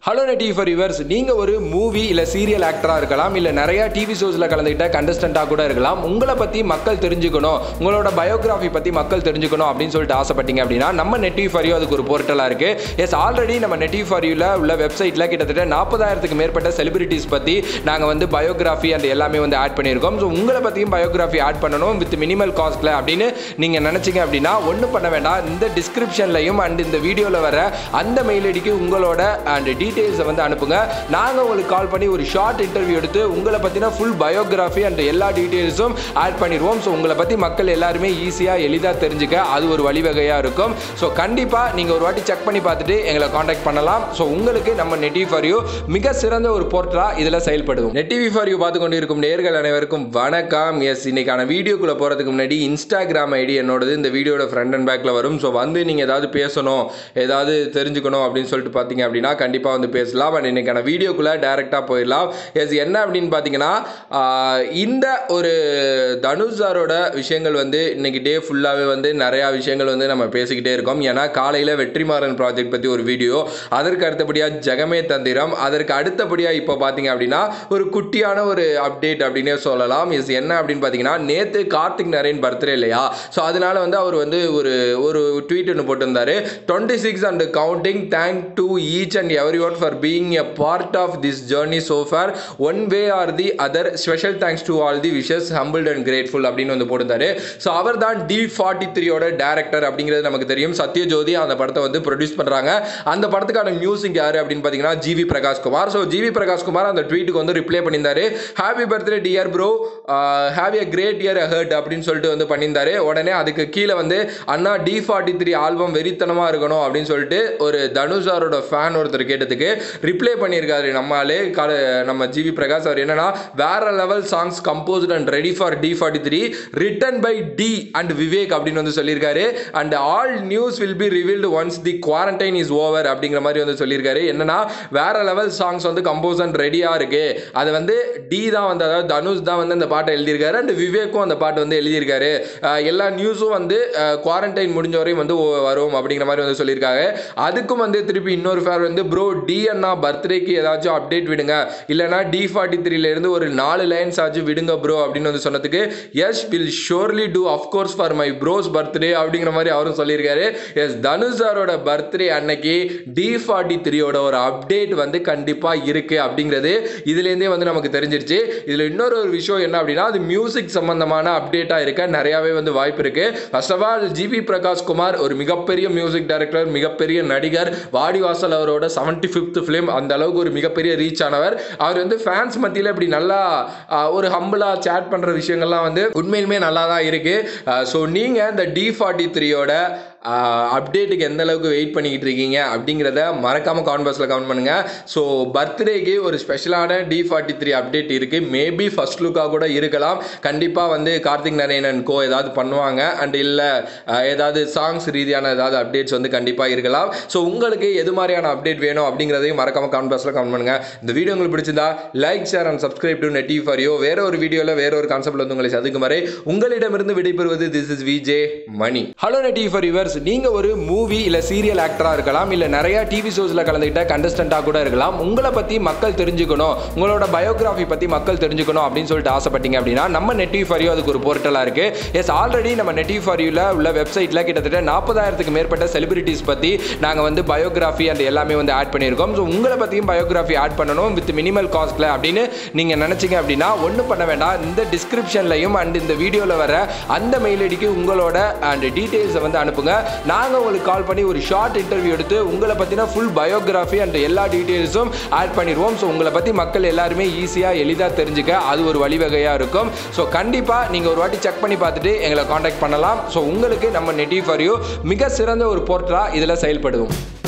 hello net TV for yours நீங்கள் ஒரு movie இல்லை சீரியல் ஆக்டராக இருக்கலாம் இல்லை நிறையா டிவி ஷோஸில் கலந்துக்கிட்ட கண்டஸ்டண்ட்டாக கூட இருக்கலாம் உங்களை பற்றி மக்கள் தெரிஞ்சுக்கணும் உங்களோட பயோகிராஃபி பற்றி மக்கள் தெரிஞ்சுக்கணும் அப்படின்னு சொல்லிட்டு ஆசைப்பட்டீங்க அப்படின்னா நம்ம நெட்டி ஃபார் யூ அதுக்கு ஒரு போர்ட்டலாக இருக்குது எஸ் ஆல்ரெடி நம்ம நெட்டி ஃபார் யூவில் உள்ள வெப்சைட்டில் கிட்டத்தட்ட நாற்பதாயிரத்துக்கு மேற்பட்ட செலிபிரிட்டிஸ் பற்றி நாங்கள் வந்து பயோகிராஃபி அண்ட் எல்லாமே வந்து ஆட் பண்ணியிருக்கோம் ஸோ உங்களை பற்றியும் பயோகிராஃபி ஆட் பண்ணணும் வித் மினிமல் காஸ்ட்டில் அப்படின்னு நீங்கள் நினச்சிங்க அப்படின்னா ஒன்றும் பண்ண வேண்டாம் இந்த டிஸ்கிரிப்ஷன்லையும் அண்ட் இந்த வீடியோவில் வர அந்த மெயில் ஐடிக்கு உங்களோட அண்ட் டீட்டெயில்ஸை வந்து அனுப்புங்க நாங்கள் உங்களுக்கு கால் பண்ணி ஒரு ஷார்ட் இன்டர்வியூ எடுத்து உங்களை பற்றின ஃபுல் பயோகிராஃபி அண்ட் எல்லா டீட்டெயில்ஸும் ஆட் பண்ணிடுவோம் ஸோ உங்களை பற்றி மக்கள் எல்லாருமே ஈஸியாக எளிதாக தெரிஞ்சுக்க அது ஒரு வழிவகையாக இருக்கும் ஸோ கண்டிப்பாக நீங்கள் ஒரு வாட்டி செக் பண்ணி பார்த்துட்டு எங்களை காண்டாக்ட் பண்ணலாம் ஸோ உங்களுக்கு நம்ம நெட்டி ஃபார் யூ மிக சிறந்த ஒரு போர்ட்டலாக இதில் செயல்படுவோம் நெட்டிவி ஃபார் யூ பார்த்து கொண்டிருக்கும் நேர்கள் அனைவருக்கும் வணக்கம் எஸ் இன்னைக்கான வீடியோக்குள்ளே போகிறதுக்கு முன்னாடி இன்ஸ்டாகிராம் ஐடி என்னோடது இந்த வீடியோட ஃப்ரண்ட் அண்ட் பேக்கில் வரும் ஸோ வந்து நீங்கள் ஏதாவது பேசணும் ஏதாவது தெரிஞ்சுக்கணும் அப்படின்னு சொல்லிட்டு பார்த்தீங்க அப்படின்னா கண்டிப்பாக வந்து பேசலாம் அண்ட் இன்னைக்கான வீடியோக்குள்ளே டேரெக்டாக போயிடலாம் எஸ் என்ன அப்படின்னு பார்த்தீங்கன்னா ஆஹ், இந்த ஒரு தனுஷ் சாரோட விஷயங்கள் வந்து இன்னைக்கு டே ஃபுல்லாகவே வந்து நிறையா விஷயங்கள் வந்து நம்ம பேசிக்கிட்டே இருக்கோம் ஏன்னா காலையில் வெற்றிமாறன் ப்ராஜெக்ட் பற்றி ஒரு வீடியோ அதற்கு அடுத்தபடியாக ஜெகமே தந்திரம் அதற்கு அடுத்தபடியாக இப்போ பார்த்தீங்க அப்படின்னா ஒரு குட்டியான ஒரு அப்டேட் அப்படின்னே சொல்லலாம் இஸ் என்ன அப்படின்னு பார்த்தீங்கன்னா நேற்று கார்த்திக் நரேன் பர்த்டே இல்லையா ஸோ அதனால வந்து அவர் வந்து ஒரு ஒரு ட்வீட் ஒன்று போட்டிருந்தாரு twenty six and counting thank to each and every one for being a part of this journey so far one way or the other special thanks to all the wishes humbled and grateful அப்படின்னு வந்து போட்டிருந்தாரு so அவர் தான் T forty த்ரீயோட director அப்படிங்கிறது நமக்கு தெரியும் சத்யஜோதி அந்த படத்தை வந்து ப்ரொடியூஸ் பண்ணுறாங்க அந்த படத்துக்கான மியூசிக் யார் அப்படின்னு பார்த்தீங்கன்னா ஜிவி பிரகாஷ் குமார் ஸோ ஜிவி பிரகாஷ் குமார் அந்த ட்வீட்டுக்கு வந்து ரிப்ளை பண்ணியிருந்தாரு happy birthday dear bro have a great year heart அப்படின்னு சொல்லிட்டு வந்து பண்ணியிருந்தாரு உடனே அதுக்கு கீழே வந்து அண்ணா டி ஃபார்ட்டி த்ரீ ஆல்பம் வெறித்தனமாக இருக்கணும் அப்படின்னு சொல்லிட்டு ஒரு தனுஷாரோட ஃபேன் ஒருத்தர் கேட்டதுக்கு ரிப்ளை பண்ணியிருக்காரு நம்மளே கால நம்ம ஜிவி பிரகாஷ் அவர் என்னன்னா வேற level songs composed and ready for D forty three written by D and Vivek அப்படின்னு வந்து சொல்லியிருக்காரு and all news will be revealed once the quarantine is over அப்படிங்கிற மாதிரி வந்து சொல்லியிருக்காரு என்னன்னா வேற லெவல் சாங்ஸ் வந்து கம்போஸ் அண்ட் ரெடியாக இருக்கு அது வந்து டி தான் வந்து அதாவது தனுஷ் தான் வந்து அந்த பாட்டை எழுதியிருக்காரு அண்ட் விவேக்கும் அந்த பாட்டு வந்து எழுதியிருக்காரு அஹ் எல்லா நியூஸும் வந்து குவாரண்டைன் முடிஞ்ச வரையும் வந்து ஓ- வரும் அப்படிங்கிற மாதிரி வந்து சொல்லியிருக்காங்க அதுக்கும் வந்து திருப்பி இன்னொரு ஃபேர் வந்து ப்ரோ டி அண்ணா பர்த்டேக்கு ஏதாச்சும் அப்டேட் விடுங்க இல்லைனா டி ஃபார்ட்டி த்ரீலேருந்து ஒரு நாலு லைன்ஸ் ஆச்சு விடுங்க ப்ரோ அப்படின்னு வந்து சொன்னதுக்கு yes will surely do of course for my bro's birthday அப்படிங்கிற மாதிரி அவரும் சொல்லியிருக்காரு எஸ் தனுஷ் சாரோட பர்த்டே அன்னைக்கு டி ஃபார்ட்டி த்ரீயோட ஒரு அப்டேட் வந்து கண்டிப்பாக இருக்கு அப்படிங்கிறது இதுலேருந்தே வந்து நமக்கு தெரிஞ்சிருச்சு இதில் இன்னொரு ஒரு விஷயம் என்ன அப்படின்னா அது மியூசிக் சம்பந்தமான அப்டேட்டாக இருக்க நிறையாவே வந்து வாய்ப்பு இருக்கு first of all GV Prakash Kumar ஒரு மிகப்பெரிய மியூசிக் டைரக்டர் மிகப்பெரிய நடிகர் வாடிவாசல் அவரோட செவன்டி ஃபிஃப்த் ஃபிலிம் அந்த அளவுக்கு ஒரு மிகப்பெரிய ரீச் ஆனவர் அவர் வந்து ஃபேன்ஸ் மத்தியில் இப்படி நல்லா ஆஹ், ஒரு ஹம்பிளாக சேட் பண்ணுற விஷயங்கள்லாம் வந்து உண்மையிலுமே நல்லா தான் இருக்கு ஸோ நீங்கள் இந்த டி ஃபார்ட்டி த்ரீயோட அப்டேட்டுக்கு எந்த அளவுக்கு வெயிட் பண்ணிக்கிட்டு இருக்கீங்க அப்படிங்கிறத மறக்காமல் கமெண்ட் பாக்ஸில் கமெண்ட் பண்ணுங்கள் ஸோ பர்த்டேக்கு ஒரு ஸ்பெஷலான டி ஃபார்ட்டி த்ரீ அப்டேட் இருக்குது மேபி ஃபர்ஸ்ட் லுக்காக கூட இருக்கலாம் கண்டிப்பாக வந்து கார்த்திக் நரேனன் கோ ஏதாவது பண்ணுவாங்க அண்ட் இல்லை ஏதாவது சாங்ஸ் ரீதியான ஏதாவது அப்டேட்ஸ் வந்து கண்டிப்பாக இருக்கலாம் ஸோ உங்களுக்கு எது மாதிரியான அப்டேட் வேணும் அப்படிங்கிறதையும் மறக்காமல் கமெண்ட் பாக்ஸில் கமெண்ட் பண்ணுங்கள் இந்த வீடியோ உங்களுக்கு பிடிச்சிருந்தா like share and subscribe to net TV for you வேற ஒரு வீடியோவில் வேற ஒரு கான்செப்ட்ல வந்து உங்களை சதுக்கும் வரை உங்களிடமிருந்து விடைபெறுவது this is VJ Mani hello net TV for yours நீங்க ஒரு மூவி இல்ல சீரியல் ஆக்டரா இருக்கலாம் இல்ல நிறைய டிவி ஷோஸ்ல கலந்துக்கிட்ட கண்டஸ்டண்டா கூட இருக்கலாம் உங்களை பத்தி மக்கள் தெரிஞ்சுக்கணும் உங்களோட பயோகிராஃபி பத்தி மக்கள் தெரிஞ்சுக்கணும் அப்படின்னு சொல்லிட்டு ஆசைப்பட்டீங்க அப்படின்னா நம்ம நெட்டி ஃபார் யூ அதுக்கு ஒரு போர்ட்டலா இருக்கு எஸ் ஆல்ரெடி நம்ம நெட்டி ஃபார் யூல உள்ள வெப்சைட்ல கிட்டத்தட்ட நாற்பதாயிரத்துக்கு மேற்பட்ட செலிபிரிட்டிஸ் பத்தி நாங்க வந்து பயோகிராஃபி அண்ட் எல்லாமே வந்து ஆட் பண்ணியிருக்கோம் ஸோ உங்களை பத்தியும் பயோகிராஃபி ஆட் பண்ணணும் வித் மினிமல் காஸ்ட்ல அப்படின்னு நீங்க நினைச்சீங்க அப்படின்னா ஒன்றும் பண்ண வேண்டாம் இந்த டிஸ்கிரிப்ஷன்லையும் அண்ட் இந்த வீடியோவில் வர அந்த மெயில் ஐடிக்கு உங்களோட அண்ட் டீட்டெயில்ஸை வந்து அனுப்புங்க நாங்கள் உங்களுக்கு கால் பண்ணி ஒரு ஷார்ட் இன்டர்வியூ எடுத்து உங்களை பற்றின ஃபுல் பயோகிராஃபி அண்ட் எல்லா டீட்டெயில்ஸும் ஆட் பண்ணிடுவோம் ஸோ உங்களை பற்றி மக்கள் எல்லாருமே ஈஸியாக எளிதாக தெரிஞ்சுக்க அது ஒரு வழிவகையாக இருக்கும் ஸோ கண்டிப்பாக நீங்கள் ஒரு வாட்டி செக் பண்ணி பார்த்துட்டு எங்களை காண்டாக்ட் பண்ணலாம் ஸோ உங்களுக்கு நம்ம நெட்டி ஃபார் யூ மிக சிறந்த ஒரு போர்ட்டலாக இதில் செயல்படுவோம்